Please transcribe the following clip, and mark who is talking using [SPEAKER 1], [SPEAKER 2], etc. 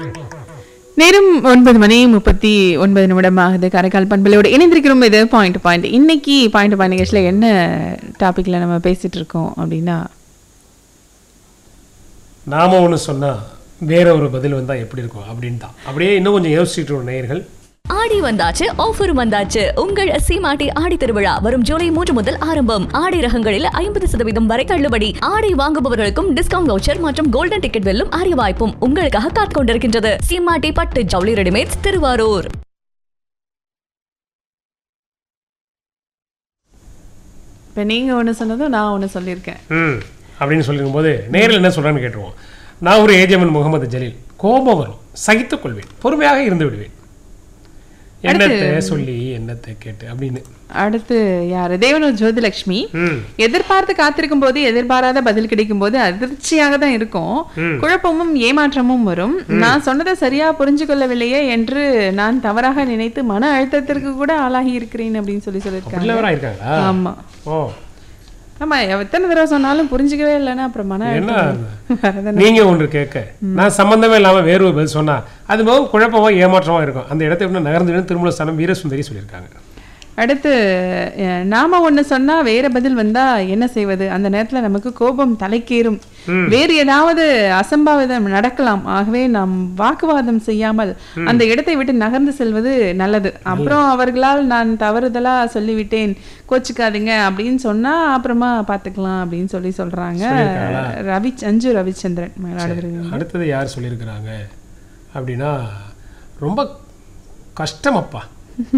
[SPEAKER 1] நேரம் ஒன்பது மணி முப்பத்தி ஒன்பது நிமிடம் ஆகுது காரைக்கால் பண்பலையோடு இணைந்திருக்கிறோம் இது பாயிண்ட் பாயிண்ட் இன்னைக்கு பாயிண்ட் பாயிண்ட் நிகழ்ச்சியில் என்ன டாபிக்ல நம்ம பேசிட்டு இருக்கோம் அப்படின்னா
[SPEAKER 2] நாம ஒன்று சொன்னா வேற ஒரு பதில் வந்தா எப்படி இருக்கும் அப்படின்னு தான் அப்படியே இன்னும் கொஞ்சம் யோசிச்சுட்டு வரும் நேயர்கள்
[SPEAKER 3] ஆடி வந்தாச்சு ஆஃபர் வந்தாச்சு உங்கள் சீமாட்டி ஆடி திருவிழா வரும் ஜூலை மூன்று முதல் ஆரம்பம் ஆடி ரகங்களில் ஐம்பது சதவீதம் வரை தள்ளுபடி ஆடை வாங்குபவர்களுக்கும் டிஸ்கவுண்ட் வவுச்சர் மற்றும் கோல்டன் டிக்கெட் வெல்லும் அரிய வாய்ப்பும் உங்களுக்காக காத்துக் கொண்டிருக்கின்றது சீமாட்டி பட்டு ஜவுளி ரெடிமேட்ஸ் திருவாரூர்
[SPEAKER 1] இப்போ நீங்கள் ஒன்று சொன்னதும் நான் ஒன்று சொல்லியிருக்கேன்
[SPEAKER 2] ம் அப்படின்னு சொல்லிருக்கும்போது நேரில் என்ன சொல்றான்னு கேட்டுருவோம் நான் ஒரு ஏஜமன் முகமது ஜலீல் கோபம் வரும் சகித்துக் கொள்வேன் பொறுமையாக இருந்து விடுவேன் என்னத்தை சொல்லி என்னத்தை கேட்டு அப்படின்னு
[SPEAKER 1] அடுத்து யார் தேவனூர் ஜோதிலட்சுமி
[SPEAKER 2] ம்
[SPEAKER 1] எதிர்பார்த்து காத்திருக்கும் போது எதிர்பாராத பதில் கிடைக்கும் போது அதிர்ச்சியாக தான் இருக்கும் குழப்பமும் ஏமாற்றமும் வரும் நான் சொன்னதை சரியா புரிஞ்சு கொள்ளவில்லையே என்று நான் தவறாக நினைத்து மன அழுத்தத்திற்கு கூட ஆளாகி இருக்கிறேன் அப்படின்னு சொல்லி சொல்லியிருக்காங்க
[SPEAKER 2] பிள்ளைவராக இருக்காங்களா
[SPEAKER 1] ஆமா
[SPEAKER 2] ஓ
[SPEAKER 1] ஆமா எத்தனை தடவை சொன்னாலும் புரிஞ்சுக்கவே இல்லைன்னா அப்புறம் மன
[SPEAKER 2] என்ன
[SPEAKER 1] அழுத்தம் வரதானே.
[SPEAKER 2] நீங்க ஒன்று கேட்க நான் சம்பந்தமே இல்லாம வேறு ஒரு பதில் சொன்னா அது மிகவும் குழப்பமா ஏமாற்றமா இருக்கும் அந்த இடத்தை விட்டு நகர்ந்து திருமண ஸ்தானம் வீரசுந்தரி சொல்லியிருக்காங்க
[SPEAKER 1] அடுத்து அஹ், நாம ஒண்ணு சொன்னா வேற பதில் வந்தா என்ன செய்வது அந்த நேரத்துல நமக்கு கோபம் தலைக்கேறும் வேறு ஏதாவது அசம்பாவிதம் நடக்கலாம் ஆகவே நாம் வாக்குவாதம் செய்யாமல் அந்த இடத்தை விட்டு நகர்ந்து செல்வது நல்லது அப்புறம் அவர்களால் நான் தவறுதலா சொல்லிவிட்டேன் கோச்சுக்காதீங்க அப்படின்னு சொன்னா அப்புறமா பாத்துக்கலாம் அப்படின்னு சொல்லி சொல்றாங்க
[SPEAKER 2] சொல்லியிருக்காங்களா?
[SPEAKER 1] ரவி அஞ்சு ரவிச்சந்திரன் மயிலாடுதுறை
[SPEAKER 2] அடுத்தது யார் சொல்லியிருக்கிறாங்க அப்படின்னா ரொம்ப கஷ்டமப்பா